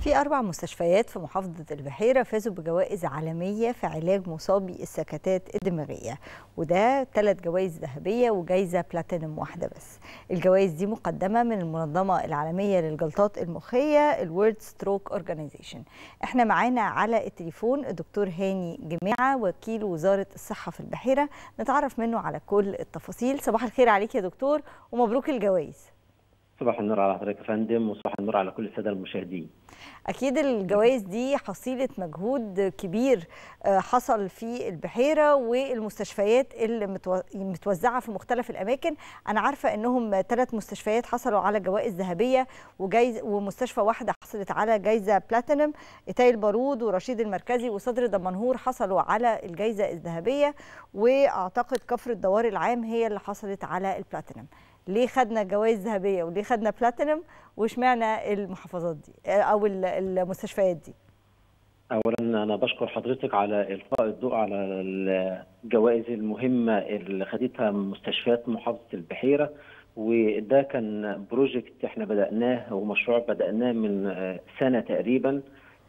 في أربع مستشفيات في محافظة البحيرة فازوا بجوائز عالمية في علاج مصابي السكتات الدماغية وده ثلاث جوائز ذهبية وجايزة بلاتينم واحدة بس الجوائز دي مقدمة من المنظمة العالمية للجلطات المخية الورد ستروك اورجانيزيشن احنا معانا على التليفون الدكتور هاني جماعة وكيل وزارة الصحة في البحيرة نتعرف منه على كل التفاصيل صباح الخير عليك يا دكتور ومبروك الجوائز صباح النور على حضرتك يا فندم وصباح النور على كل الساده المشاهدين. اكيد الجوائز دي حصيله مجهود كبير حصل في البحيره والمستشفيات اللي متوزعه في مختلف الاماكن انا عارفه انهم ثلاث مستشفيات حصلوا على جوائز ذهبيه وجايز ومستشفى واحده حصلت على جائزه بلاتينم ايتاي البارود ورشيد المركزي وصدر دمنهور حصلوا على الجائزه الذهبيه واعتقد كفر الدوار العام هي اللي حصلت على البلاتينم ليه خدنا جوائز ذهبيه وليه خدنا بلاتينم واشمعنى المحافظات دي او المستشفيات دي اولا انا بشكر حضرتك على القاء الضوء على الجوائز المهمه اللي خدتها مستشفيات محافظه البحيره وده كان بروجكت احنا بداناه ومشروع بداناه من سنه تقريبا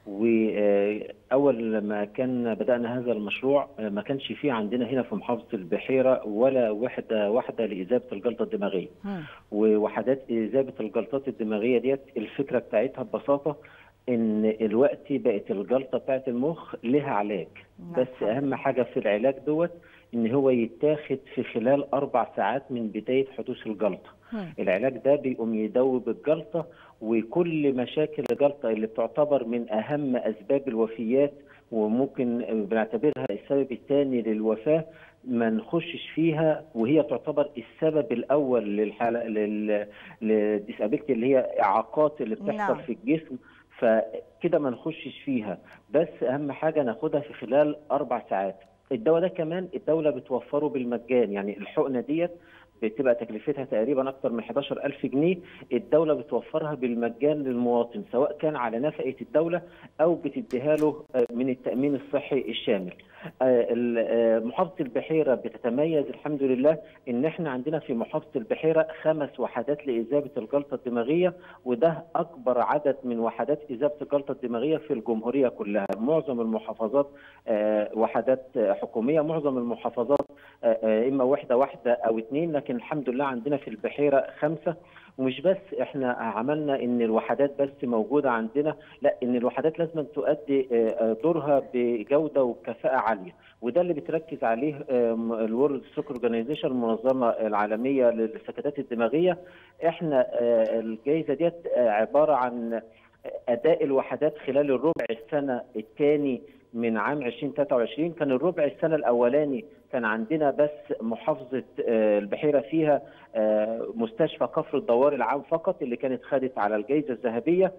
واول ما كان بدانا هذا المشروع ما كانش فيه عندنا هنا في محافظه البحيره ولا وحده واحده لاذابه الجلطه الدماغيه ووحدات اذابه الجلطات الدماغيه ديت الفكره بتاعتها ببساطه ان الوقت بقت الجلطه بتاعت المخ لها علاج بس اهم حاجه في العلاج دوت ان هو يتاخد في خلال اربع ساعات من بدايه حدوث الجلطه العلاج ده بيقوم يدوب الجلطه وكل مشاكل الجلطه اللي بتعتبر من اهم اسباب الوفيات وممكن بنعتبرها السبب الثاني للوفاه ما نخشش فيها وهي تعتبر السبب الاول للحاله للديسابيلتي اللي هي اعاقات اللي بتحصل نعم. في الجسم فكده ما نخشش فيها بس اهم حاجه ناخدها في خلال اربع ساعات الدواء ده كمان الدوله بتوفره بالمجان يعني الحقنه ديت بتبقى تكلفتها تقريبا اكثر من 11000 جنيه الدوله بتوفرها بالمجان للمواطن سواء كان على نفقه الدوله او بتديها له من التامين الصحي الشامل. محافظه البحيره بتتميز الحمد لله ان احنا عندنا في محافظه البحيره خمس وحدات لاذابه الجلطه الدماغيه وده اكبر عدد من وحدات اذابه الجلطه الدماغيه في الجمهوريه كلها، معظم المحافظات وحدات حكوميه، معظم المحافظات اما وحده واحده او اثنين لكن الحمد لله عندنا في البحيره خمسه ومش بس احنا عملنا ان الوحدات بس موجوده عندنا لا ان الوحدات لازم تؤدي دورها بجوده وكفاءه عاليه وده اللي بتركز عليه الورلد ستروك اورجانيزيشن المنظمه العالميه للسكتات الدماغيه احنا الجائزه ديت عباره عن اداء الوحدات خلال الربع السنه الثاني من عام 2023 كان الربع السنه الاولاني كان عندنا بس محافظه البحيره فيها مستشفى كفر الدوار العام فقط اللي كانت خدت على الجائزه الذهبيه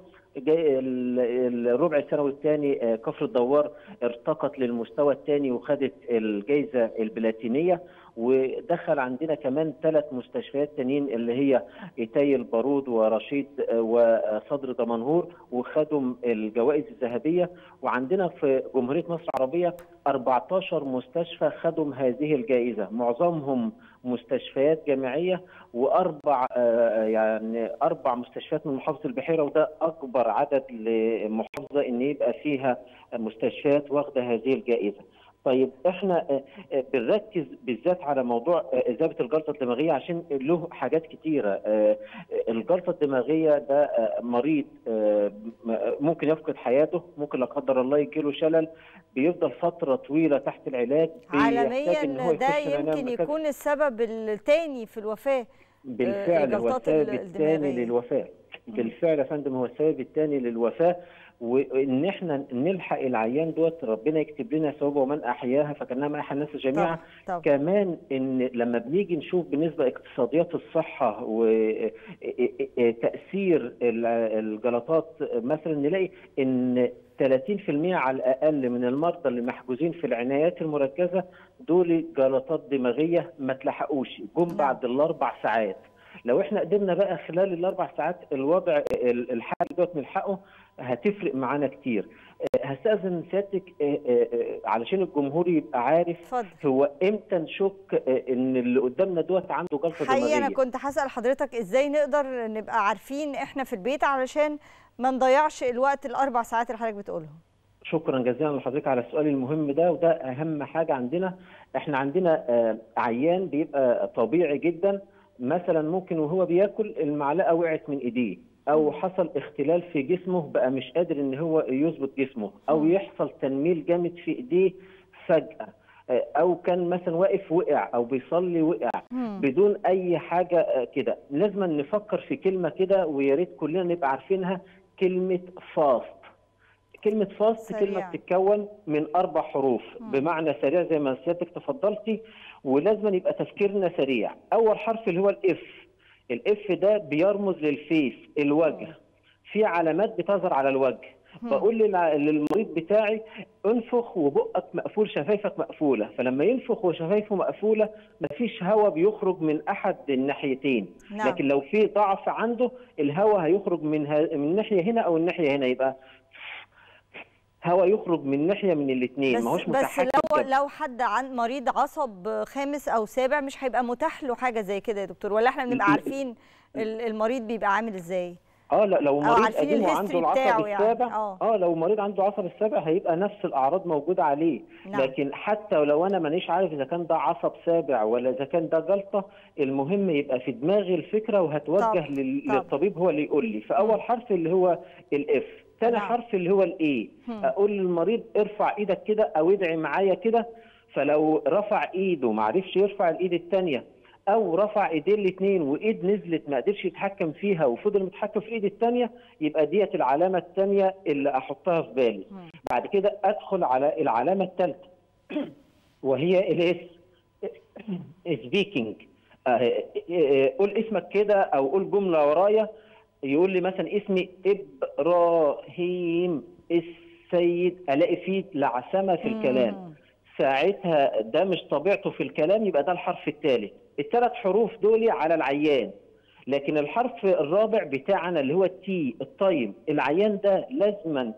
الربع السنوي الثاني كفر الدوار ارتقت للمستوى الثاني وخدت الجائزه البلاتينيه ودخل عندنا كمان ثلاث مستشفيات تانيين اللي هي ايتاي البارود ورشيد وصدر دمنهور وخدوا الجوائز الذهبيه وعندنا في جمهوريه مصر العربيه 14 مستشفى خدوا هذه الجائزه معظمهم مستشفيات جامعيه واربع يعني اربع مستشفيات من محافظه البحيره وده اكبر عدد لمحافظه ان يبقى فيها مستشفيات واخده هذه الجائزه. طيب احنا بنركز بالذات على موضوع اذابه الجلطه الدماغيه عشان له حاجات كتيره الجلطه الدماغيه ده مريض ممكن يفقد حياته ممكن لا قدر الله يجيله شلل بيفضل فتره طويله تحت العلاج عالميا ده يمكن يكون السبب الثاني في الوفاه بالفعل هو السبب الثاني للوفاه بالفعل يا فندم هو السبب الثاني للوفاه وان احنا نلحق العيان دوت ربنا يكتب لنا ثوابه ومن احياها فكانها ما احيا الناس جميعا طب. طب. كمان ان لما بنيجي نشوف بالنسبه اقتصاديات الصحه وتاثير الجلطات مثلا نلاقي ان 30% على الاقل من المرضى اللي محجوزين في العنايات المركزه دول جلطات دماغيه ما تلحقوش جم بعد الاربع ساعات لو احنا قدرنا بقى خلال الاربع ساعات الوضع الحال دوت نلحقه هتفرق معانا كتير هستاذن سيادتك علشان الجمهور يبقى عارف فضل. هو امتى نشك ان اللي قدامنا دوت عنده جلطه دماغيه حقيقي انا كنت هسال حضرتك ازاي نقدر نبقى عارفين احنا في البيت علشان ما نضيعش الوقت الاربع ساعات اللي حضرتك بتقولهم شكرا جزيلا لحضرتك على السؤال المهم ده وده اهم حاجه عندنا احنا عندنا عيان بيبقى طبيعي جدا مثلا ممكن وهو بياكل المعلقه وقعت من ايديه او حصل اختلال في جسمه بقى مش قادر ان هو يظبط جسمه او يحصل تنميل جامد في ايديه فجاه او كان مثلا واقف وقع او بيصلي وقع بدون اي حاجه كده لازم نفكر في كلمه كده ويا ريت كلنا نبقى عارفينها كلمه فاست كلمة فاست كلمة بتتكون من أربع حروف مم. بمعنى سريع زي ما سيادتك تفضلتي ولازم يبقى تفكيرنا سريع أول حرف اللي هو الإف الإف ده بيرمز للفيس الوجه مم. في علامات بتظهر على الوجه بقول للمريض بتاعي انفخ وبقك مقفول شفايفك مقفوله فلما ينفخ وشفايفه مقفوله مفيش هواء بيخرج من احد الناحيتين نعم. لكن لو في ضعف عنده الهواء هيخرج من ها... من ناحيه هنا او الناحيه هنا يبقى هواء يخرج من ناحيه من الاثنين ما هوش بس لو كده. لو حد عن مريض عصب خامس او سابع مش هيبقى متاح له حاجه زي كده يا دكتور ولا احنا بنبقى عارفين المريض بيبقى عامل ازاي اه لا لو مريض قديم وعنده العصب السابع يعني. اه اه لو مريض عنده عصب السابع هيبقى نفس الاعراض موجوده عليه نعم. لكن حتى لو انا مانيش عارف اذا كان ده عصب سابع ولا اذا كان ده جلطه المهم يبقى في دماغي الفكره وهتوجه طب. لل... طب. للطبيب هو اللي يقول لي فاول حرف اللي هو الاف ثاني نعم. حرف اللي هو الاي اقول للمريض ارفع ايدك كده او ادعي معايا كده فلو رفع ايده ما عرفش يرفع الايد الثانيه او رفع ايديه الاثنين وايد نزلت ما قدرش يتحكم فيها وفضل متحكم في ايد الثانيه يبقى ديت العلامه الثانيه اللي احطها في بالي م. بعد كده ادخل على العلامه الثالثه وهي الاس سبيكينج قول اسمك كده او قول جمله ورايا يقول لي مثلا اسمي ابراهيم السيد الاقي فيه لعثمه في الكلام ساعتها ده مش طبيعته في الكلام يبقى ده الحرف الثالث الثلاث حروف دول على العيان لكن الحرف الرابع بتاعنا اللي هو التي الطيب العيان ده لازما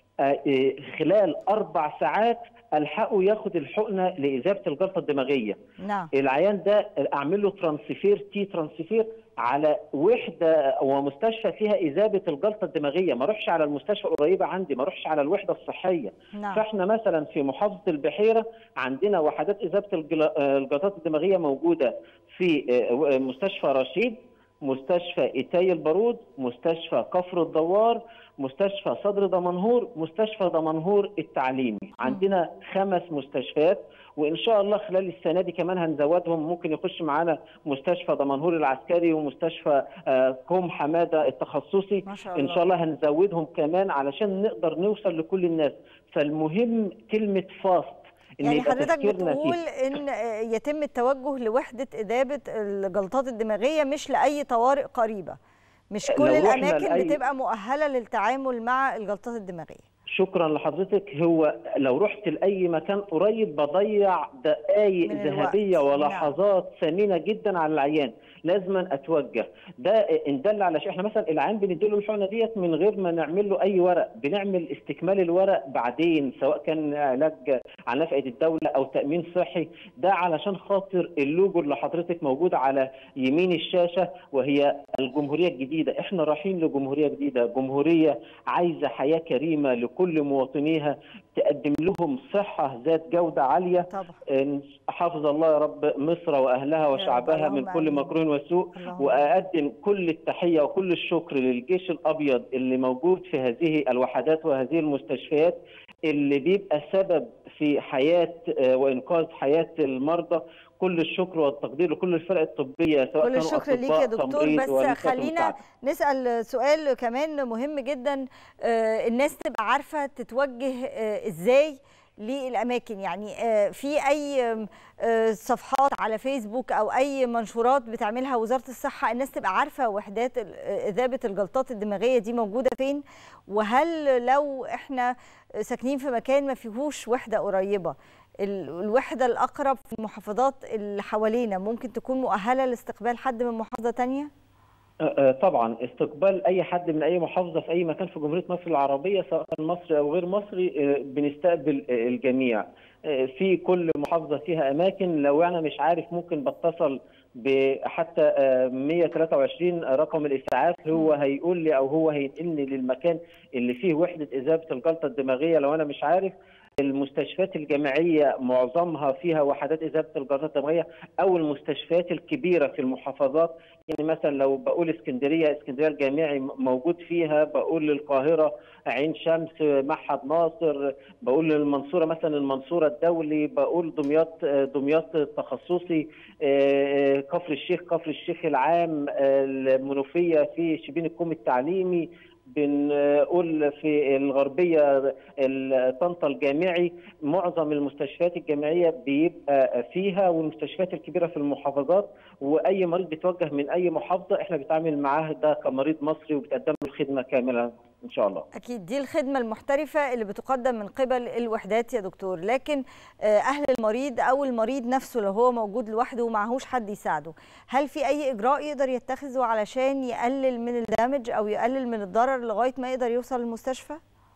خلال اربع ساعات الحقه ياخد الحقنه لاذابه الجلطه الدماغيه نعم العيان ده اعمل له ترانسفير تي ترانسفير على وحده ومستشفى فيها اذابه الجلطه الدماغيه ما اروحش على المستشفى القريبه عندي ما اروحش على الوحده الصحيه نعم. فاحنا مثلا في محافظه البحيره عندنا وحدات اذابه الجلطات الدماغيه موجوده في مستشفى رشيد مستشفى إيتاي البارود مستشفى كفر الدوار مستشفى صدر دمنهور مستشفى دمنهور التعليمي عندنا خمس مستشفيات وان شاء الله خلال السنه دي كمان هنزودهم ممكن يخش معانا مستشفى دمنهور العسكري ومستشفى كوم حماده التخصصي ما شاء ان شاء الله هنزودهم كمان علشان نقدر نوصل لكل الناس فالمهم كلمه فاست يعني حضرتك بتقول ان يتم التوجه لوحده اذابه الجلطات الدماغيه مش لاي طوارئ قريبه مش كل الاماكن لأي... بتبقى مؤهله للتعامل مع الجلطات الدماغيه شكرا لحضرتك هو لو رحت لاي مكان قريب بضيع دقائق ذهبيه ولحظات ثمينه جدا على العيان لازم اتوجه ده ان دل على شيء احنا مثلا العيان بنديله الحقنه ديت من غير ما نعمل له اي ورق بنعمل استكمال الورق بعدين سواء كان علاج على نفقه الدوله او تامين صحي ده علشان خاطر اللوجو اللي حضرتك موجود على يمين الشاشه وهي الجمهوريه الجديده احنا رايحين لجمهوريه جديده جمهوريه عايزه حياه كريمه لكل مواطنيها تقدم لهم صحه ذات جوده عاليه طبعا. حافظ الله يا رب مصر واهلها وشعبها من كل مكروه وسوء واقدم كل التحيه وكل الشكر للجيش الابيض اللي موجود في هذه الوحدات وهذه المستشفيات اللي بيبقى سبب في حياه وانقاذ حياه المرضى كل الشكر والتقدير لكل الفرق الطبيه سواء كل الشكر ليك يا دكتور بس خلينا نسال سؤال كمان مهم جدا الناس تبقى عارفه تتوجه ازاي للاماكن يعني في اي صفحات على فيسبوك او اي منشورات بتعملها وزاره الصحه الناس تبقى عارفه وحدات اذابه الجلطات الدماغيه دي موجوده فين وهل لو احنا ساكنين في مكان ما فيهوش وحده قريبه الوحده الاقرب في المحافظات اللي حوالينا ممكن تكون مؤهله لاستقبال حد من محافظه ثانيه طبعا استقبال اي حد من اي محافظه في اي مكان في جمهوريه مصر العربيه سواء كان مصري او غير مصري بنستقبل الجميع في كل محافظه فيها اماكن لو انا مش عارف ممكن بتصل حتى 123 رقم الاسعاف هو هيقول لي او هو هينقلني للمكان اللي فيه وحده اذابه الجلطه الدماغيه لو انا مش عارف المستشفيات الجامعيه معظمها فيها وحدات اذابه الجلطات الدماغيه او المستشفيات الكبيره في المحافظات يعني مثلا لو بقول اسكندريه اسكندريه الجامعي موجود فيها بقول للقاهره عين شمس معهد ناصر بقول للمنصوره مثلا المنصوره الدولي بقول دمياط دمياط التخصصي كفر الشيخ كفر الشيخ العام المنوفيه في شبين الكوم التعليمي بنقول في الغربيه طنطا الجامعي معظم المستشفيات الجامعيه بيبقى فيها والمستشفيات الكبيره في المحافظات واي مريض بيتوجه من اي محافظه احنا بنتعامل معاه ده كمريض مصري وبتقدم له الخدمه كامله ان شاء الله. اكيد دي الخدمه المحترفه اللي بتقدم من قبل الوحدات يا دكتور لكن اهل المريض او المريض نفسه لو هو موجود لوحده ومعهوش حد يساعده هل في اي اجراء يقدر يتخذه علشان يقلل من الدمج او يقلل من الضرر لغايه ما يقدر يوصل المستشفى؟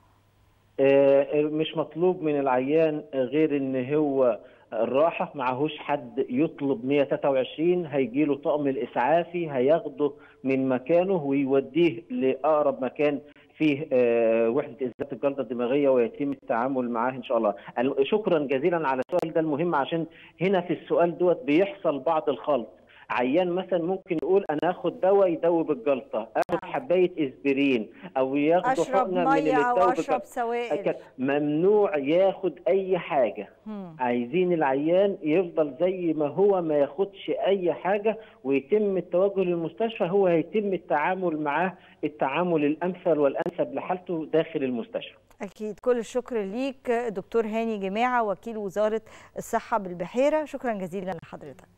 مش مطلوب من العيان غير ان هو الراحة معهوش حد يطلب 123 هيجي له طقم الإسعافي هياخده من مكانه ويوديه لأقرب مكان فيه وحدة إزالة الجلطة الدماغية ويتم التعامل معاه إن شاء الله شكرا جزيلا على السؤال ده المهم عشان هنا في السؤال دوت بيحصل بعض الخلط عيان مثلا ممكن يقول انا اخد دواء يدوب الجلطه اخد حبايه اسبرين او ياخد حقنه من اللي او اشرب سوائل ممنوع ياخد اي حاجه مم. عايزين العيان يفضل زي ما هو ما ياخدش اي حاجه ويتم التوجه للمستشفى هو هيتم التعامل معاه التعامل الامثل والانسب لحالته داخل المستشفى اكيد كل الشكر ليك دكتور هاني جماعه وكيل وزاره الصحه بالبحيره شكرا جزيلا لحضرتك